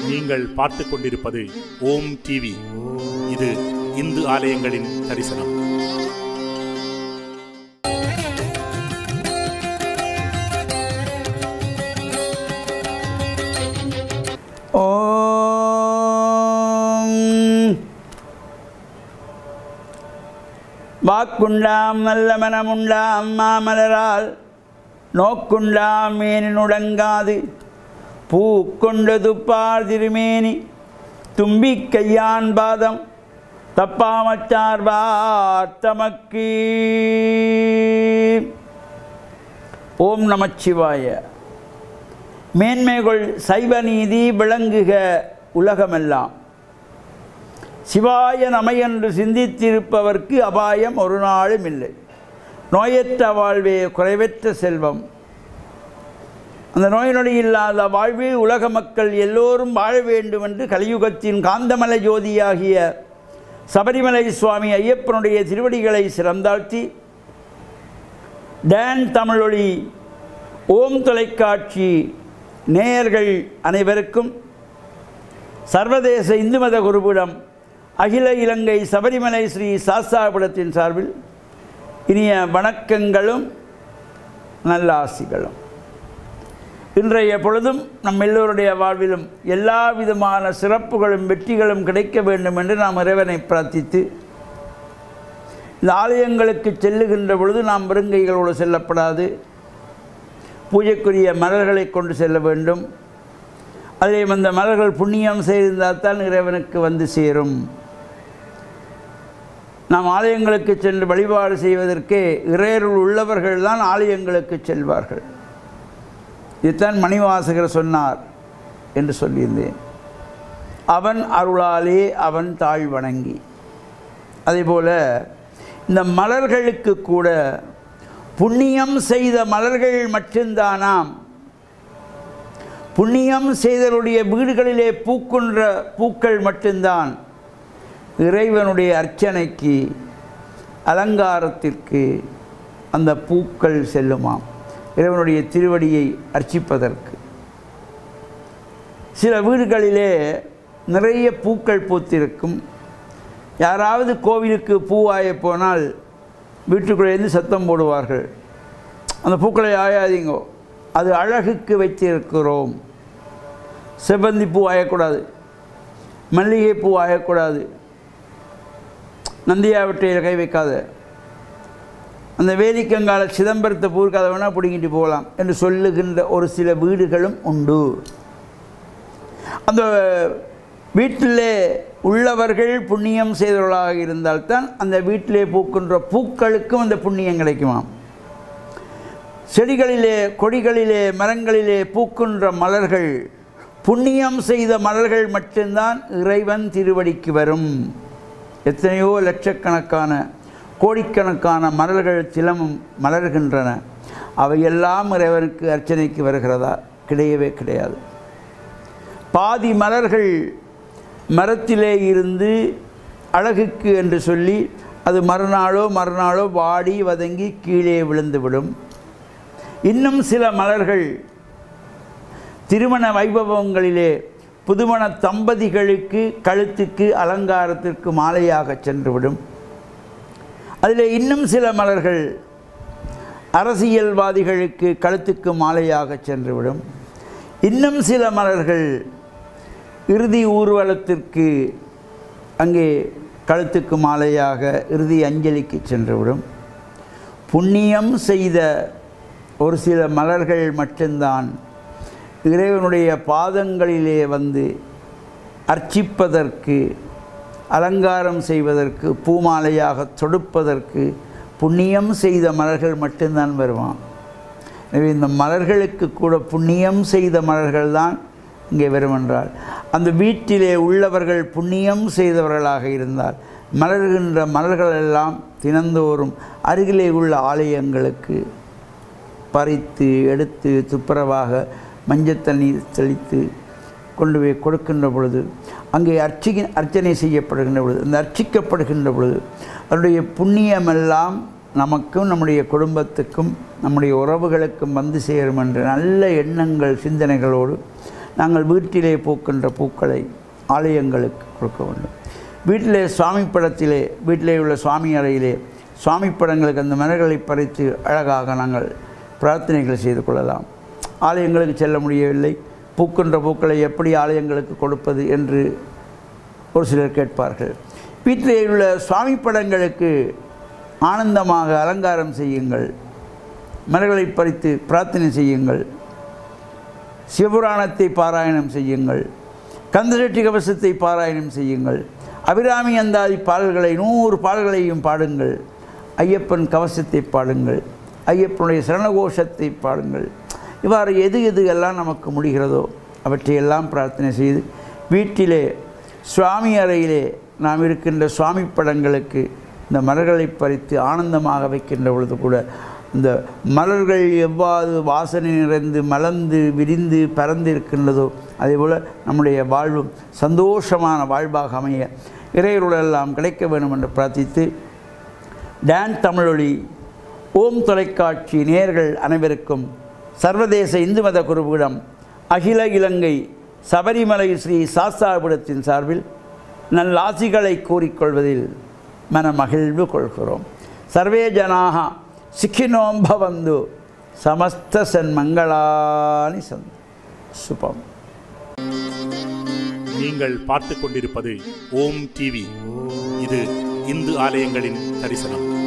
நீங்கள் பார்த்து கொண்டிருப்பது ஓம் டிவி இது இந்து ஆலயங்களின் தரிசனம் ஓம் வாக்குண்டாம் நல்ல மனமுண்டாம் மாமலரால் நோக்குண்டாம் மேனினுடங்காது பூக்கொண்ட துப்பார் திருமேனி தும்பிக் கையான் பாதம் தப்பாமச்சார்பார் தமக்கு ஓம் நமச்சிவாய மேன்மைகள் சைவ நீதி விளங்குக உலகமெல்லாம் சிவாய நமையென்று சிந்தித்திருப்பவர்க்கு அபாயம் ஒரு நாளும் இல்லை நோயற்ற வாழ்வே குறைவற்ற செல்வம் அந்த நோய் நொடி இல்லாத வாழ்வில் உலக மக்கள் எல்லோரும் வாழ வேண்டும் என்று கலியுகத்தின் காந்தமலை ஜோதியாகிய சபரிமலை சுவாமி ஐயப்பனுடைய திருவடிகளை சிறந்தாழ்த்தி டான் தமிழொலி ஓம் தொலைக்காட்சி நேயர்கள் அனைவருக்கும் சர்வதேச இந்து மத குருபீடம் அகில இலங்கை சபரிமலை ஸ்ரீ சாஸ்தாபுரத்தின் சார்பில் இனிய வணக்கங்களும் நல்லாசிகளும் இன்றைய பொழுதும் நம் எல்லோருடைய வாழ்விலும் எல்லா விதமான சிறப்புகளும் வெற்றிகளும் கிடைக்க வேண்டும் என்று நாம் இறைவனை பிரார்த்தித்து இந்த ஆலயங்களுக்கு செல்லுகின்ற பொழுது நாம் வெறுங்கைகளோடு செல்லப்படாது பூஜைக்குரிய மலர்களை கொண்டு செல்ல வேண்டும் அதிலே அந்த மலர்கள் புண்ணியம் செய்திருந்தால் தான் இறைவனுக்கு வந்து சேரும் நாம் ஆலயங்களுக்கு சென்று வழிபாடு செய்வதற்கே இறையருள் உள்ளவர்கள் தான் ஆலயங்களுக்கு செல்வார்கள் இதுதான் மணிவாசகர் சொன்னார் என்று சொல்லியிருந்தேன் அவன் அருளாலே அவன் தாழ் வணங்கி அதேபோல இந்த மலர்களுக்கு கூட புண்ணியம் செய்த மலர்கள் மட்டும்தானாம் புண்ணியம் செய்தவருடைய வீடுகளிலே பூக்கின்ற பூக்கள் மட்டும்தான் இறைவனுடைய அர்ச்சனைக்கு அலங்காரத்திற்கு அந்த பூக்கள் செல்லுமாம் இறைவனுடைய திருவடியை அர்ச்சிப்பதற்கு சில வீடுகளிலே நிறைய பூக்கள் பூத்திருக்கும் யாராவது கோவிலுக்கு பூவாய போனால் வீட்டுக்குள்ளேருந்து சத்தம் போடுவார்கள் அந்த பூக்களை ஆயாதீங்கோ அது அழகுக்கு வைத்திருக்கிறோம் செவ்வந்தி பூ ஆயக்கூடாது மல்லிகை பூ ஆயக்கூடாது நந்தியாவட்டையில் கை வைக்காத அந்த வேலிக்கங்கால சிதம்பரத்தை பூர்க்காத வேணால் பிடிங்கிட்டு போகலாம் என்று சொல்லுகின்ற ஒரு சில வீடுகளும் உண்டு அந்த வீட்டிலே உள்ளவர்கள் புண்ணியம் செய்தவர்களாக இருந்தால்தான் அந்த வீட்டிலே பூக்கின்ற பூக்களுக்கும் அந்த புண்ணியம் கிடைக்குமாம் செடிகளிலே கொடிகளிலே மரங்களிலே பூக்கின்ற மலர்கள் புண்ணியம் செய்த மலர்கள் மட்டும்தான் இறைவன் திருவடிக்கு வரும் எத்தனையோ லட்சக்கணக்கான கோடிக்கணக்கான மலர்கள் தினமும் மலர்கின்றன அவையெல்லாம் இறைவனுக்கு அர்ச்சனைக்கு வருகிறதா கிடையவே கிடையாது பாதி மலர்கள் மரத்திலே இருந்து அழகுக்கு என்று சொல்லி அது மறுநாளோ மறுநாளோ வாடி வதங்கி கீழே விழுந்துவிடும் இன்னும் சில மலர்கள் திருமண வைபவங்களிலே புதுமண தம்பதிகளுக்கு கழுத்துக்கு அலங்காரத்திற்கு மாலையாக சென்றுவிடும் அதில் இன்னும் சில மலர்கள் அரசியல்வாதிகளுக்கு கழுத்துக்கு மாலையாக சென்றுவிடும் இன்னும் சில மலர்கள் இறுதி ஊர்வலத்திற்கு அங்கே கழுத்துக்கு மாலையாக இறுதி அஞ்சலிக்கு சென்றுவிடும் புண்ணியம் செய்த ஒரு சில மலர்கள் மட்டும்தான் இறைவனுடைய பாதங்களிலே வந்து அர்ச்சிப்பதற்கு அலங்காரம் செய்வதற்கு பூமாலையாக தொடுப்பதற்கு புண்ணியம் செய்த மலர்கள் மட்டும்தான் வருவான் எனவே இந்த மலர்களுக்கு கூட புண்ணியம் செய்த மலர்கள் தான் இங்கே வரும் என்றால் அந்த வீட்டிலே உள்ளவர்கள் புண்ணியம் செய்தவர்களாக இருந்தால் மலர்கின்ற மலர்கள் எல்லாம் தினந்தோறும் அருகிலே உள்ள ஆலயங்களுக்கு பறித்து எடுத்து துப்புரவாக மஞ்சள் தண்ணீர் தெளித்து கொண்டு போய் கொடுக்கின்ற பொழுது அங்கே அர்ச்சிக்க அர்ச்சனை செய்யப்படுகின்ற பொழுது அந்த அர்ச்சிக்கப்படுகின்ற பொழுது அதனுடைய புண்ணியமெல்லாம் நமக்கும் நம்முடைய குடும்பத்துக்கும் நம்முடைய உறவுகளுக்கும் வந்து சேரும் என்ற நல்ல எண்ணங்கள் சிந்தனைகளோடு நாங்கள் வீட்டிலே பூக்கின்ற பூக்களை ஆலயங்களுக்கு கொடுக்க வேண்டும் வீட்டிலே சுவாமி படத்திலே வீட்டிலே உள்ள சுவாமி அறையிலே சுவாமி படங்களுக்கு அந்த மலர்களை பறித்து அழகாக நாங்கள் பிரார்த்தனைகள் செய்து கொள்ளலாம் ஆலயங்களுக்கு செல்ல முடியவில்லை பூக்கின்ற பூக்களை எப்படி ஆலயங்களுக்கு கொடுப்பது என்று ஒரு சிலர் கேட்பார்கள் வீட்டிலே உள்ள சுவாமி படங்களுக்கு ஆனந்தமாக அலங்காரம் செய்யுங்கள் மலர்களை பறித்து பிரார்த்தனை செய்யுங்கள் சிவபுராணத்தை பாராயணம் செய்யுங்கள் கந்தசட்டி கவசத்தை பாராயணம் செய்யுங்கள் அபிராமி அந்தாதி பாடல்களை நூறு பாடல்களையும் பாடுங்கள் ஐயப்பன் கவசத்தை பாடுங்கள் ஐயப்பனுடைய சரணகோஷத்தை பாடுங்கள் இவ்வாறு எது எது எல்லாம் நமக்கு முடிகிறதோ அவற்றையெல்லாம் பிரார்த்தனை செய்து வீட்டிலே சுவாமி அறையிலே நாம் இருக்கின்ற சுவாமி படங்களுக்கு இந்த மலர்களை பறித்து ஆனந்தமாக வைக்கின்ற பொழுது கூட இந்த மலர்கள் எவ்வாறு வாசனை நிறைந்து மலர்ந்து விரிந்து பறந்து இருக்கின்றதோ அதேபோல் நம்முடைய வாழ்வும் சந்தோஷமான வாழ்வாக அமைய இறையருளெல்லாம் கிடைக்க வேண்டும் என்று பிரார்த்தித்து டான் தமிழொலி ஓம் தொலைக்காட்சி நேர்கள் அனைவருக்கும் சர்வதேச இந்து மத குருபீடம் அகில இலங்கை சபரிமலை ஸ்ரீ சாஸ்தாபுரத்தின் சார்பில் நல்லாசிகளை கூறிக்கொள்வதில் மன மகிழ்வு கொள்கிறோம் சர்வே ஜனாக சிக்கினோம் பவந்து சமஸ்த சன்மங்களானி சந்த் சுபம் நீங்கள் பார்த்து கொண்டிருப்பது ஓம் டிவி இது இந்து ஆலயங்களின் தரிசனம்